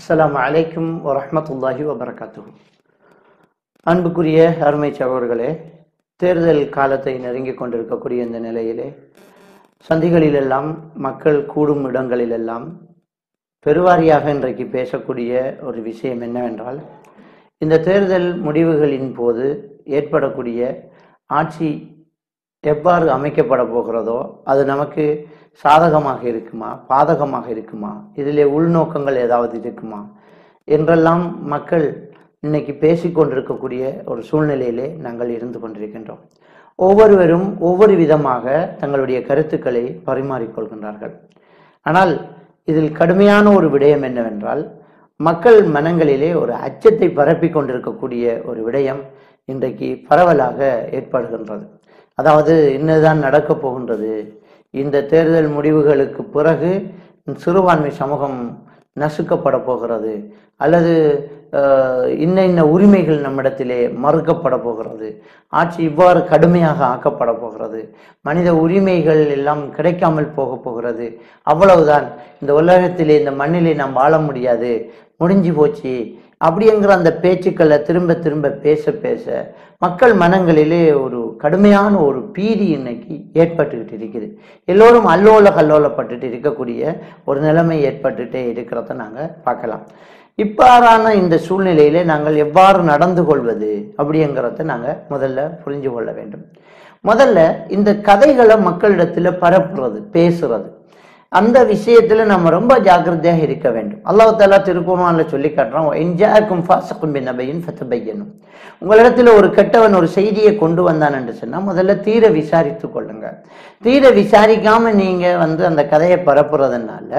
அஸ்ஸலாமு அலைக்கும் வரஹ்மத்துல்லாஹி வபரகாத்துஹு அன்புக்குரிய அருமை சகோதரர்களே தேர்தல் காலத்தை நெருங்கிக் கொண்டிருக்கக்கூடிய இந்த நிலையிலே சந்திகளிலெல்லாம் மக்கள் கூடும் இடங்களிலெல்லாம் பெருவாரியாக இன்றைக்கு பேசக்கூடிய ஒரு விஷயம் என்னவென்றால் இந்த தேர்தல் முடிவுகளின் போது ஏற்படக்கூடிய ஆட்சி எவ்வாறு அமைக்கப்பட போகிறதோ அது நமக்கு சாதகமாக இருக்குமா பாதகமாக இருக்குமா இதிலே உள்நோக்கங்கள் ஏதாவது இருக்குமா என்றெல்லாம் மக்கள் இன்னைக்கு பேசிக்கொண்டிருக்கக்கூடிய ஒரு சூழ்நிலையிலே நாங்கள் இருந்து கொண்டிருக்கின்றோம் ஒவ்வொருவரும் ஒவ்வொரு விதமாக தங்களுடைய கருத்துக்களை பரிமாறிக்கொள்கின்றார்கள் ஆனால் இதில் கடுமையான ஒரு விடயம் என்னவென்றால் மக்கள் மனங்களிலே ஒரு அச்சத்தை பரப்பி கொண்டிருக்கக்கூடிய ஒரு விடயம் இன்றைக்கு பரவலாக ஏற்படுகின்றது அதாவது இன்னதுதான் நடக்கப் போகின்றது இந்த தேர்தல் முடிவுகளுக்கு பிறகு சிறுபான்மை சமூகம் நசுக்கப்பட போகிறது அல்லது அஹ், இன்ன இன்ன உரிமைகள் நம்மிடத்திலே மறுக்கப்பட போகிறது ஆட்சி இவ்வாறு கடுமையாக ஆக்கப்பட போகிறது மனித உரிமைகள் எல்லாம் கிடைக்காமல் போக போகிறது அவ்வளவுதான் இந்த உலகத்திலே இந்த மண்ணிலே நாம் வாழ முடியாது முடிஞ்சு போச்சு அப்படிங்கிற அந்த பேச்சுக்களை திரும்ப திரும்ப பேச பேச மக்கள் மனங்களிலே ஒரு கடுமையான ஒரு பீதி இன்னைக்கு ஏற்பட்டுக்கிட்டு இருக்குது எல்லோரும் அல்லோல கல்லோலப்பட்டுட்டு இருக்கக்கூடிய ஒரு நிலைமை ஏற்பட்டுட்டே இருக்கிறத நாங்கள் பார்க்கலாம் இவ்வாறான இந்த சூழ்நிலையிலே நாங்கள் எவ்வாறு நடந்து கொள்வது அப்படிங்கிறத நாங்கள் முதல்ல புரிஞ்சு கொள்ள வேண்டும் முதல்ல இந்த கதைகளை மக்களிடத்துல பரப்புறது பேசுறது அந்த விஷயத்துல நம்ம ரொம்ப ஜாக்கிரதையாக இருக்க வேண்டும் அல்லாஹ் தாலா திருக்குர்ஆன்ல சொல்லி காட்டுறான் என்ஜாக்கும் ஃபாசக்கும் பின்னபையின் ஃபத்தபையனும் உங்களிடத்துல ஒரு கெட்டவன் ஒரு செய்தியை கொண்டு வந்தான் என்று சொன்னா முதல்ல தீர விசாரித்து கொள்ளுங்க தீர விசாரிக்காம நீங்க வந்து அந்த கதையை பரப்புறதுனால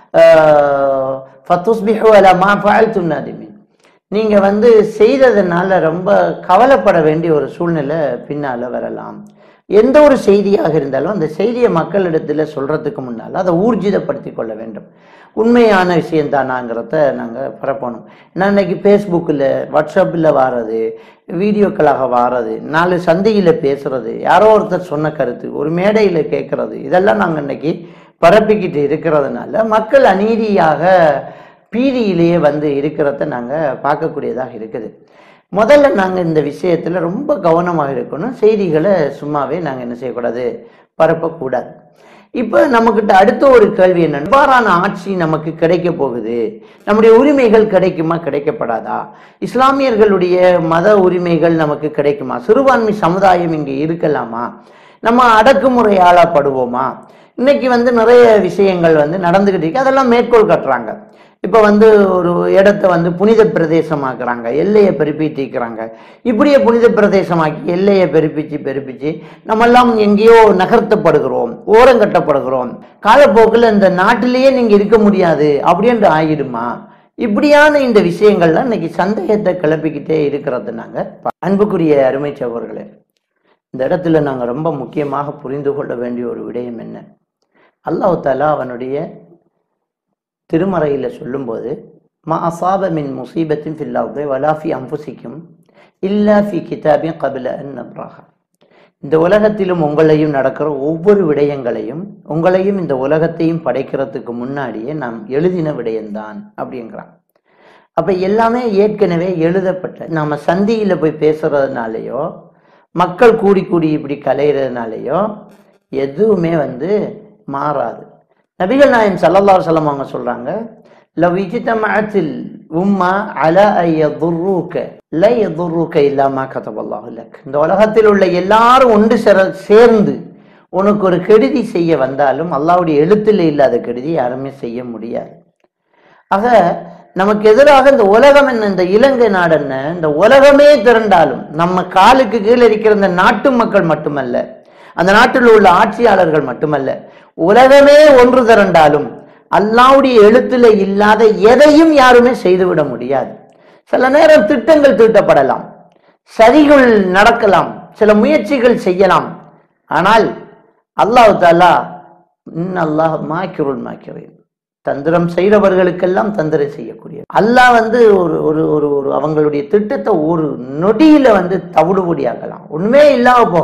ஃபத்துஸ்பிஹு அலா மா ஃபஅல்தும் நாதிமின் நீங்க வந்து செய்ததுனால ரொம்ப கவலைப்பட வேண்டிய ஒரு சூழ்நிலை பின்னால வரலாம் எந்த ஒரு செய்தியாக இருந்தாலும் அந்த செய்தியை மக்களிடத்துல சொல்றதுக்கு முன்னால் அதை ஊர்ஜிதப்படுத்தி கொள்ள வேண்டும் உண்மையான விஷயம்தானாங்கிறத நாங்கள் பரப்பணும் நான் இன்னைக்கு ஃபேஸ்புக்கில் வாட்ஸ்அப்பில் வாரது வீடியோக்களாக வாரது நாலு சந்தையில் பேசுறது யாரோ ஒருத்தர் சொன்ன கருத்து ஒரு மேடையில் கேட்கறது இதெல்லாம் நாங்கள் இன்னைக்கு பரப்பிக்கிட்டு இருக்கிறதுனால மக்கள் அநீதியாக பீதியிலேயே வந்து இருக்கிறத நாங்கள் பார்க்கக்கூடியதாக இருக்குது முதல்ல நாங்கள் இந்த விஷயத்தில் ரொம்ப கவனமாக இருக்கணும் செய்திகளை சும்மாவே நாங்கள் என்ன செய்யக்கூடாது பரப்பக்கூடாது இப்போ நம்மக்கிட்ட அடுத்த ஒரு கேள்வி என்ன இவ்வாறான ஆட்சி நமக்கு கிடைக்க போகுது நம்முடைய உரிமைகள் கிடைக்குமா கிடைக்கப்படாதா இஸ்லாமியர்களுடைய மத உரிமைகள் நமக்கு கிடைக்குமா சிறுபான்மை சமுதாயம் இங்கே இருக்கலாமா நம்ம அடக்குமுறை ஆளப்படுவோமா இன்னைக்கு வந்து நிறைய விஷயங்கள் வந்து நடந்துகிட்டு இருக்கு அதெல்லாம் மேற்கோள் கட்டுறாங்க இப்போ வந்து ஒரு இடத்த வந்து புனித பிரதேசமாக்குறாங்க எல்லையை பெருப்பிட்டிக்கிறாங்க இப்படியே புனித பிரதேசமாக்கி எல்லையை பெருப்பிச்சு பெருப்பிச்சு நம்மெல்லாம் எங்கேயோ நகர்த்தப்படுகிறோம் ஓரங்கட்டப்படுகிறோம் காலப்போக்கில் இந்த நாட்டிலேயே நீங்கள் இருக்க முடியாது அப்படின்ட்டு ஆகிடுமா இப்படியான இந்த விஷயங்கள்லாம் இன்னைக்கு சந்தேகத்தை கிளப்பிக்கிட்டே இருக்கிறது நாங்கள் அன்புக்குரிய அருமை சகோதரர்களே இந்த இடத்துல நாங்கள் ரொம்ப முக்கியமாக புரிந்து கொள்ள வேண்டிய ஒரு விடயம் என்ன அல்லாஹ் தாலா அவனுடைய திருமறையில் சொல்லும்போது மா அசாப மின் முசீபத்தின் ஃபில்லாவுதே வலாஃபி அம்புசிக்கும் இல்லா ஃபி கிதாபின் கபில அன் நப்ராஹா இந்த உலகத்திலும் உங்களையும் நடக்கிற ஒவ்வொரு விடயங்களையும் உங்களையும் இந்த உலகத்தையும் படைக்கிறதுக்கு முன்னாடியே நாம் எழுதின விடயம்தான் அப்படிங்கிறான் அப்ப எல்லாமே ஏற்கனவே எழுதப்பட்ட நாம சந்தியில போய் பேசுறதுனாலயோ மக்கள் கூடி கூடி இப்படி கலையிறதுனாலயோ எதுவுமே வந்து மாறாது நபிகள் நாயம் சல்லல்லாஹு அலைஹி வஸல்லம் அவங்க சொல்றாங்க லவ் இஜ்தமஅத்தில் உம்மா அலா ஐயதுர்ருக ல யதுர்ருக இல்லா மா கதபல்லாஹு லக் இந்த உலகத்தில் உள்ள எல்லாரும் ஒன்று சேர சேர்ந்து உனக்கு ஒரு கெடுதி செய்ய வந்தாலும் அல்லாஹ்வுடைய எழுத்துல இல்லாத கெடுதி யாருமே செய்ய முடியாது ஆக நமக்கு எதிராக இந்த உலகம் என்ன இந்த இலங்கை நாடு என்ன இந்த உலகமே திரண்டாலும் நம்ம காலுக்கு கீழே இருக்கிற இந்த நாட்டு மக்கள் மட்டுமல்ல அந்த நாட்டில் உள்ள ஆட்சியாளர்கள் மட்டுமல்ல உலகமே ஒன்று திரண்டாலும் அல்லாவுடைய எழுத்துல இல்லாத எதையும் யாருமே செய்துவிட முடியாது சில நேரம் திட்டங்கள் தீட்டப்படலாம் சதிகள் நடக்கலாம் சில முயற்சிகள் செய்யலாம் ஆனால் அல்லாஹ் தாலா அல்லாஹ் மாக்கிருள் மாக்கிறேன் தந்திரம் செய்கிறவர்களுக்கெல்லாம் தந்திரம் செய்யக்கூடிய அல்லாஹ் வந்து ஒரு ஒரு ஒரு ஒரு அவங்களுடைய திட்டத்தை ஒரு நொடியில வந்து தவிடுபொடியாக்கலாம் ஒண்ணுமே இல்லாம போகலாம்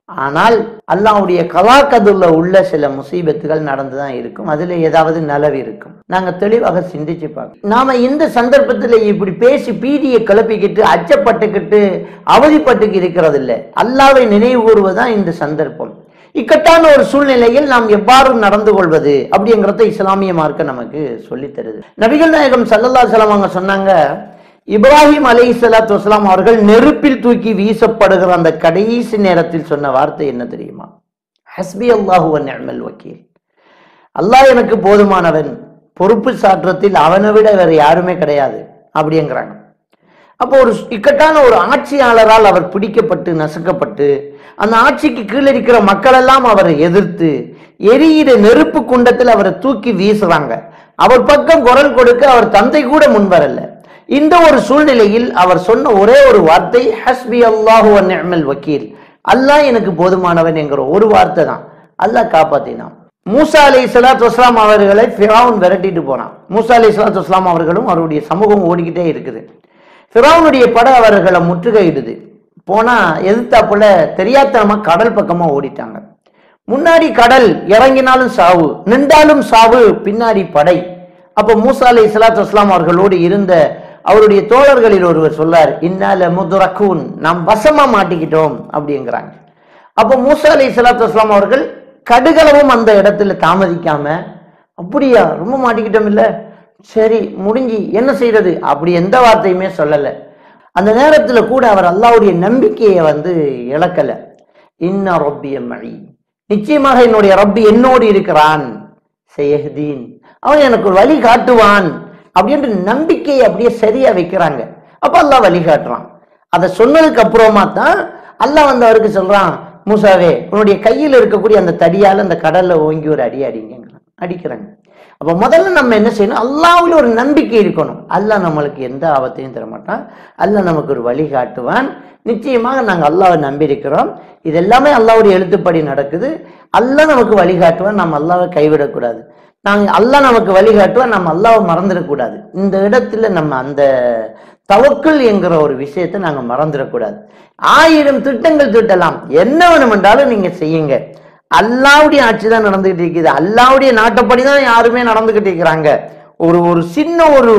ஆனால் அல்லாஹ்வுடைய கலாக்கதுல உள்ள சில முசீபத்துகள் நடந்துதான் இருக்கும் அதுல ஏதாவது நலவு இருக்கும் நாங்க தெளிவாக சிந்திச்சு பார்க்கணும் நாம இந்த சந்தர்ப்பத்துல இப்படி பேசி பீதியை கிளப்பிக்கிட்டு அச்சப்பட்டுக்கிட்டு அவதிப்பட்டுக்கு இருக்கிறது இல்லை அல்லாவை நினைவு கூறுவதுதான் இந்த சந்தர்ப்பம் இக்கட்டான ஒரு சூழ்நிலையில் நாம் எவ்வாறு நடந்து கொள்வது அப்படிங்கிறத இஸ்லாமிய மார்க்க நமக்கு சொல்லித் தருது நபிகள் நாயகம் சல்லல்லா சலாம் அவங்க சொன்னாங்க இப்ராஹிம் அலை சலாத்து வஸ்லாம் அவர்கள் நெருப்பில் தூக்கி வீசப்படுகிற அந்த கடைசி நேரத்தில் சொன்ன வார்த்தை என்ன தெரியுமா ஹஸ்பி அல்லாஹு நிஅமல் வக்கீல் அல்லாஹ் எனக்கு போதுமானவன் பொறுப்பு சாற்றத்தில் அவனை விட வேற யாருமே கிடையாது அப்படிங்கிறாங்க அப்போ ஒரு இக்கட்டான ஒரு ஆட்சியாளரால் அவர் பிடிக்கப்பட்டு நசுக்கப்பட்டு அந்த ஆட்சிக்கு கீழே இருக்கிற மக்கள் எல்லாம் அவரை எதிர்த்து எரியிற நெருப்பு குண்டத்தில் அவரை தூக்கி வீசுறாங்க அவர் பக்கம் குரல் கொடுக்க அவர் தந்தை கூட முன்வரல இந்த ஒரு சூழ்நிலையில் அவர் சொன்ன ஒரே ஒரு வார்த்தை ஹஸ்பி அல்லாஹு நிஅமல் வக்கீல் அல்லாஹ் எனக்கு போதுமானவன் என்கிற ஒரு வார்த்தை தான் அல்லாஹ் காப்பாத்தினான் மூசா அலி சலாத் வஸ்லாம் அவர்களை ஃபிரௌன் விரட்டிட்டு போனான் மூசா அலி சலாத் வஸ்லாம் அவர்களும் அவருடைய சமூகம் ஓடிக்கிட்டே இருக்குது ஃபிரௌனுடைய படை அவர்களை முற்றுகையிடுது போனா எதிர்த்தாப்புல தெரியாத்தனமா கடல் பக்கமா ஓடிட்டாங்க முன்னாடி கடல் இறங்கினாலும் சாவு நின்றாலும் சாவு பின்னாடி படை அப்ப மூசா அலி சலாத் வஸ்லாம் அவர்களோடு இருந்த அவருடைய தோழர்களில் ஒருவர் சொல்லார் இன்னால முதுரக்கூன் நாம் வசமா மாட்டிக்கிட்டோம் அப்படிங்கிறாங்க அப்ப மூசா அலி சலாத்து வஸ்லாம் அவர்கள் கடுகளவும் அந்த இடத்துல தாமதிக்காம அப்படியா ரொம்ப மாட்டிக்கிட்டோம் இல்ல சரி முடிஞ்சு என்ன செய்யறது அப்படி எந்த வார்த்தையுமே சொல்லல அந்த நேரத்துல கூட அவர் அல்லாவுடைய நம்பிக்கையை வந்து இழக்கல இன்ன ரொப்பிய மழி நிச்சயமாக என்னுடைய ரப்பி என்னோடு இருக்கிறான் செய்யதீன் அவன் எனக்கு ஒரு வழி காட்டுவான் அப்படின்ற நம்பிக்கையை அப்படியே சரியா வைக்கிறாங்க அப்ப அல்லாஹ் வழி காட்டுறான் அதை சொன்னதுக்கு அப்புறமா தான் அல்லாஹ் வந்து அவருக்கு சொல்றான் மூசாவே உன்னுடைய கையில் இருக்கக்கூடிய அந்த தடியால அந்த கடல்ல ஓங்கி ஒரு அடி அடிங்கிறான் அடிக்கிறாங்க அப்ப முதல்ல நம்ம என்ன செய்யணும் அல்லாஹ்வுல ஒரு நம்பிக்கை இருக்கணும் அல்லாஹ் நம்மளுக்கு எந்த ஆபத்தையும் தர மாட்டான் அல்லாஹ் நமக்கு ஒரு வழி காட்டுவான் நிச்சயமாக நாங்கள் அல்லாஹ்வை நம்பி இருக்கிறோம் இது எல்லாமே அல்லாஹ்வுடைய எழுத்துப்படி நடக்குது அல்லாஹ் நமக்கு வழி காட்டுவான் நம்ம அல்லாஹ்வை கைவிடக்கூடாது நாங்க அல்லாஹ் நமக்கு வழிகாட்டுவான் நம்ம அல்லாஹ்வை மறந்துடக்கூடாது இந்த இடத்துல நம்ம அந்த தவக்குள் என்கிற ஒரு விஷயத்தை நாங்க மறந்துடக்கூடாது ஆயிரம் திட்டங்கள் திட்டலாம் என்ன வேணுமென்றாலும் நீங்க செய்யுங்க அல்லாவுடைய ஆட்சி தான் நடந்துகிட்டு இருக்குது அல்லாவுடைய நாட்டப்படி தான் யாருமே நடந்துகிட்டு இருக்கிறாங்க ஒரு ஒரு சின்ன ஒரு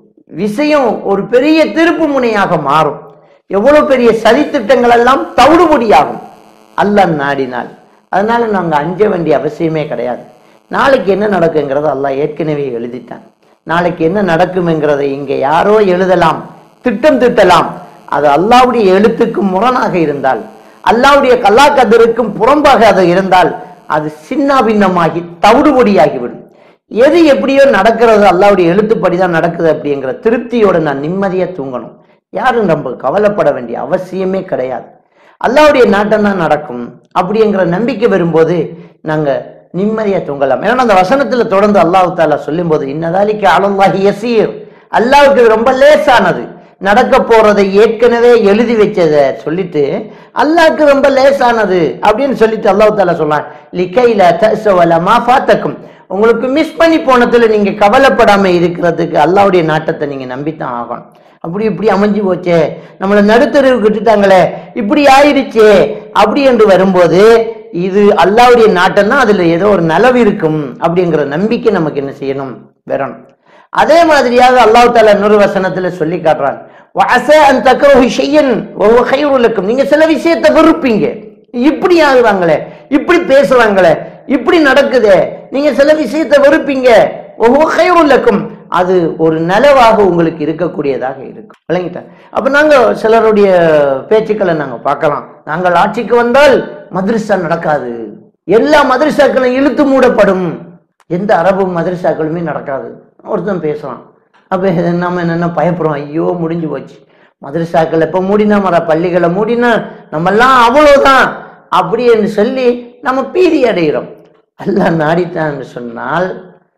விஷயம் ஒரு பெரிய திருப்பு முனையாக மாறும் எவ்வளவு பெரிய சதித்திட்டங்கள் எல்லாம் தவிடுபடியாகும் அல்லாஹ் நாடினால் அதனால நாங்க அஞ்ச வேண்டிய அவசியமே கிடையாது நாளைக்கு என்ன நடக்குங்கிறத அல்லாஹ் ஏற்கனவே எழுதிட்டான் நாளைக்கு என்ன நடக்கும்ங்கிறதை இங்க யாரோ எழுதலாம் திட்டம் திட்டலாம் அது அல்லாவுடைய எழுத்துக்கு முரணாக இருந்தால் அல்லாவுடைய கல்லாக்கதிருக்கும் புறம்பாக அது இருந்தால் அது சின்ன பின்னமாகி தவிடுபொடியாகிவிடும் எது எப்படியோ நடக்கிறது அல்லாவுடைய எழுத்துப்படி தான் நடக்குது அப்படிங்கிற திருப்தியோட நான் நிம்மதியா தூங்கணும் யாரும் நம்ம கவலைப்பட வேண்டிய அவசியமே கிடையாது அல்லாவுடைய நாட்டம் தான் நடக்கும் அப்படிங்கிற நம்பிக்கை வரும்போது நாங்க நிம்மதியா தூங்கலாம் ஏன்னா அந்த வசனத்துல தொடர்ந்து அல்லாஹ் தாலா சொல்லும் போது இன்னதாலிக்கு அலல்லாஹி யசீர் அல்லாவுக்கு இது ரொம்ப லேசானது நடக்க போறதை ஏற்கனவே எழுதி வச்சதை சொல்லிட்டு அல்லாஹ்க்கு ரொம்ப லேசானது அப்படின்னு சொல்லிட்டு அல்லாஹ் தாலா சொல்றான் லிக்கைல தசவல மா ஃபாத்தக்கும் உங்களுக்கு மிஸ் பண்ணி போனதுல நீங்க கவலைப்படாம இருக்கிறதுக்கு அல்லாவுடைய நாட்டத்தை நீங்க நம்பித்தான் ஆகணும் அப்படி இப்படி அமைஞ்சு போச்சே நம்மளை நடுத்தருவுக்கு விட்டுட்டாங்களே இப்படி ஆயிடுச்சே அப்படி என்று வரும்போது இது அல்லாவுடைய நாட்டம்னா அதுல ஏதோ ஒரு நலவு இருக்கும் அப்படிங்கிற நம்பிக்கை நமக்கு என்ன செய்யணும் வரணும் அதே மாதிரியாக அல்லாஹ் தாலா இன்னொரு வசனத்துல சொல்லி காட்டுறான் வஅஸா அன் தக்ரஹு ஷையன் வஹுவ கைருல் லக்கும் நீங்க சில விஷயத்தை வெறுப்பீங்க இப்படி ஆகுறாங்களே இப்படி பேசுறாங்களே இப்படி நடக்குதே நீங்க சில விஷயத்தை வெறுப்பீங்க வஹுவ கைருல் லக்கும் அது ஒரு நலவாக உங்களுக்கு இருக்கக்கூடியதாக இருக்கும் விளங்கிட்டா அப்ப நாங்க சிலருடைய பேச்சுக்களை நாங்க பார்க்கலாம் நாங்கள் ஆட்சிக்கு வந்தால் மദ്രസா நடக்காது எல்லா மதரசாக்களும் இழுத்து மூடப்படும் எந்த அரபு மதரசாக்களுமே நடக்காது ஒருத்தன் பேசுறான் அப்ப இது நம்ம என்னென்ன பயப்படுறோம் ஐயோ முடிஞ்சு போச்சு மதரசாக்கள் எப்ப மூடினா மர பள்ளிகளை மூடினா நம்மெல்லாம் அவ்வளவுதான் அப்படின்னு சொல்லி நம்ம பீதி அடைகிறோம் அல்லாஹ் நாடிட்டான்னு சொன்னால்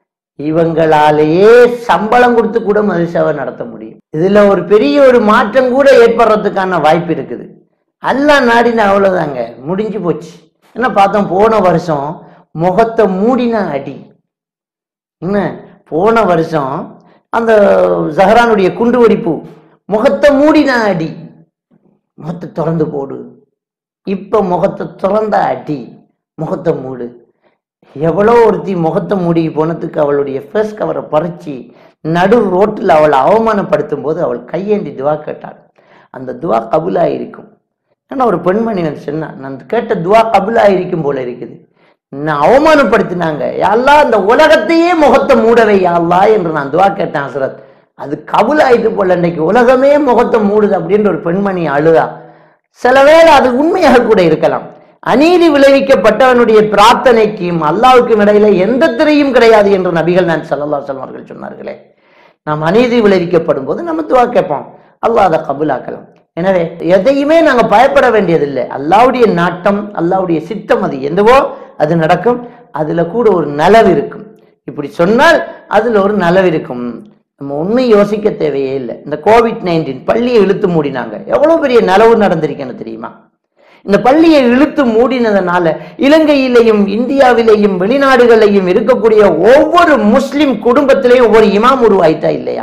இவங்களாலேயே சம்பளம் கொடுத்து கூட மதுசாவை நடத்த முடியும் இதுல ஒரு பெரிய ஒரு மாற்றம் கூட ஏற்படுறதுக்கான வாய்ப்பு இருக்குது அல்லாஹ் நாடின அவ்வளவுதாங்க முடிஞ்சு போச்சு என்ன பார்த்தோம் போன வருஷம் முகத்தை மூடின அடி என்ன போன வருஷம் அந்த ஜஹரானுடைய குண்டு வெடிப்பு முகத்தை மூடின அடி முகத்தை திறந்து போடு இப்ப முகத்தை திறந்த அடி முகத்தை மூடு எவ்வளோ ஒருத்தி முகத்தை மூடி போனதுக்கு அவளுடைய ஃபேஸ் கவரை பறிச்சு நடு ரோட்டில் அவளை அவமானப்படுத்தும் போது அவள் கையேந்தி துவா கேட்டாள் அந்த துவா கபுலாயிருக்கும் ஏன்னா ஒரு பெண்மணி வந்து சொன்னான் நான் கேட்ட துவா கபுலாயிருக்கும் போல இருக்குது நான் அவமானப்படுத்தினாங்க யாழ்லா அந்த உலகத்தையே முகத்தை மூடவை யாழ்லா என்று நான் துவா கேட்டேன் ஹசரத் அது கபுலாயிட்டு போல இன்னைக்கு உலகமே முகத்தை மூடுது அப்படின்ற ஒரு பெண்மணி அழுதா சில வேளை அது உண்மையாக கூட இருக்கலாம் அநீதி விளைவிக்கப்பட்டவனுடைய பிரார்த்தனைக்கும் அல்லாவுக்கும் இடையில எந்த திரையும் கிடையாது என்று நபிகள் நான் சல்லல்லா அவர்கள் சொன்னார்களே நாம் அநீதி விளைவிக்கப்படும் போது நம்ம துவா கேட்போம் அல்லாஹ் அதை கபுலாக்கலாம் எனவே எதையுமே நாங்க பயப்பட வேண்டியதில்லை அல்லாவுடைய நாட்டம் அல்லாவுடைய சித்தம் அது எதுவோ அது நடக்கும் அதுல கூட ஒரு நலவு இருக்கும் இப்படி சொன்னால் அதுல ஒரு நலவு இருக்கும் நம்ம ஒன்றும் யோசிக்க தேவையே இல்லை இந்த கோவிட் நைன்டீன் பள்ளியை இழுத்து மூடினாங்க எவ்வளவு பெரிய நலவு நடந்திருக்குன்னு தெரியுமா இந்த பள்ளியை இழுத்து மூடினதுனால இலங்கையிலேயும் இந்தியாவிலேயும் வெளிநாடுகளிலேயும் இருக்கக்கூடிய ஒவ்வொரு முஸ்லிம் குடும்பத்திலையும் ஒவ்வொரு இமாம் உருவாயிட்டா இல்லையா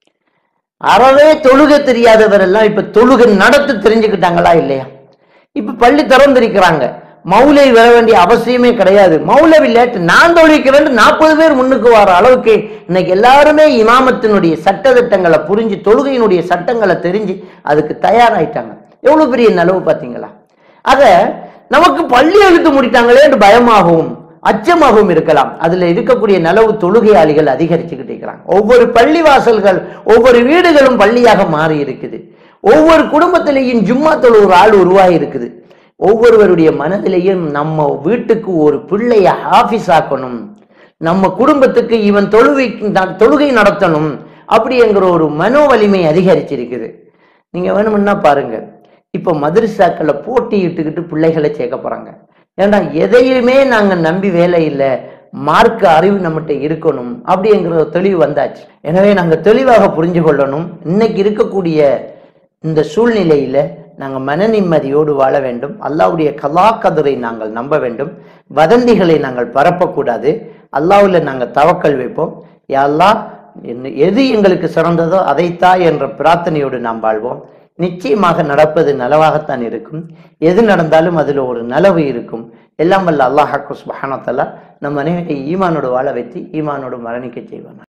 அறவே தொழுகை தெரியாதவர் எல்லாம் இப்ப தொழுகை நடத்து தெரிஞ்சுக்கிட்டாங்களா இல்லையா இப்ப பள்ளி திறந்திருக்கிறாங்க மௌலை வர வேண்டிய அவசியமே கிடையாது மௌலவி லேட் நான் தொழிக்கிறேன் நாற்பது பேர் முன்னுக்கு வர அளவுக்கு இன்னைக்கு எல்லாருமே இமாமத்தினுடைய சட்ட திட்டங்களை புரிஞ்சு தொழுகையினுடைய சட்டங்களை தெரிஞ்சு அதுக்கு தயாராயிட்டாங்க எவ்வளவு பெரிய நலவு பாத்தீங்களா ஆக நமக்கு பள்ளி எழுத்து முடித்தாங்களே என்று பயமாகவும் அச்சமாகவும் இருக்கலாம் அதுல இருக்கக்கூடிய நலவு தொழுகையாளிகள் அதிகரிச்சுக்கிட்டு இருக்கிறாங்க ஒவ்வொரு பள்ளி வாசல்கள் ஒவ்வொரு வீடுகளும் பள்ளியாக மாறி இருக்குது ஒவ்வொரு குடும்பத்திலேயும் ஜும்மா தொழுகிற ஆள் உருவாகி இருக்குது ஒவ்வொருவருடைய மனதிலேயும் நம்ம வீட்டுக்கு ஒரு பிள்ளைய ஹாஃபிஸ் ஆக்கணும் நம்ம குடும்பத்துக்கு இவன் தொழுகை தொழுகை நடத்தணும் அப்படிங்கிற ஒரு மனோ வலிமை அதிகரிச்சிருக்குது நீங்க வேணும்னா பாருங்க இப்ப மதரசாக்களை போட்டியிட்டுக்கிட்டு பிள்ளைகளை சேர்க்க போறாங்க ஏன்னா எதையுமே நாங்க நம்பி வேலை இல்லை மார்க்க அறிவு நம்மகிட்ட இருக்கணும் அப்படிங்கிற தெளிவு வந்தாச்சு எனவே நாங்க தெளிவாக புரிஞ்சு கொள்ளணும் இன்னைக்கு இருக்கக்கூடிய இந்த சூழ்நிலையில நாங்க மன நிம்மதியோடு வாழ வேண்டும் அல்லாவுடைய கலாக்கதிரை நாங்கள் நம்ப வேண்டும் வதந்திகளை நாங்கள் பரப்பக்கூடாது அல்லாவுல நாங்க தவக்கல் வைப்போம் யா அல்லாஹ் என்ன- எது எங்களுக்கு சிறந்ததோ அதைத்தா என்ற பிரார்த்தனையோடு நாம் வாழ்வோம் நிச்சயமாக நடப்பது நலவாகத்தான் இருக்கும் எது நடந்தாலும் அதுல ஒரு நலவு இருக்கும் எல்லாம் வல்ல அல்லாஹாக்கு சுபஹானத்தல்லா நம் அனைவரை ஈமானோடு வாழ வைத்து ஈமானோடு மரணிக்க செய்வான்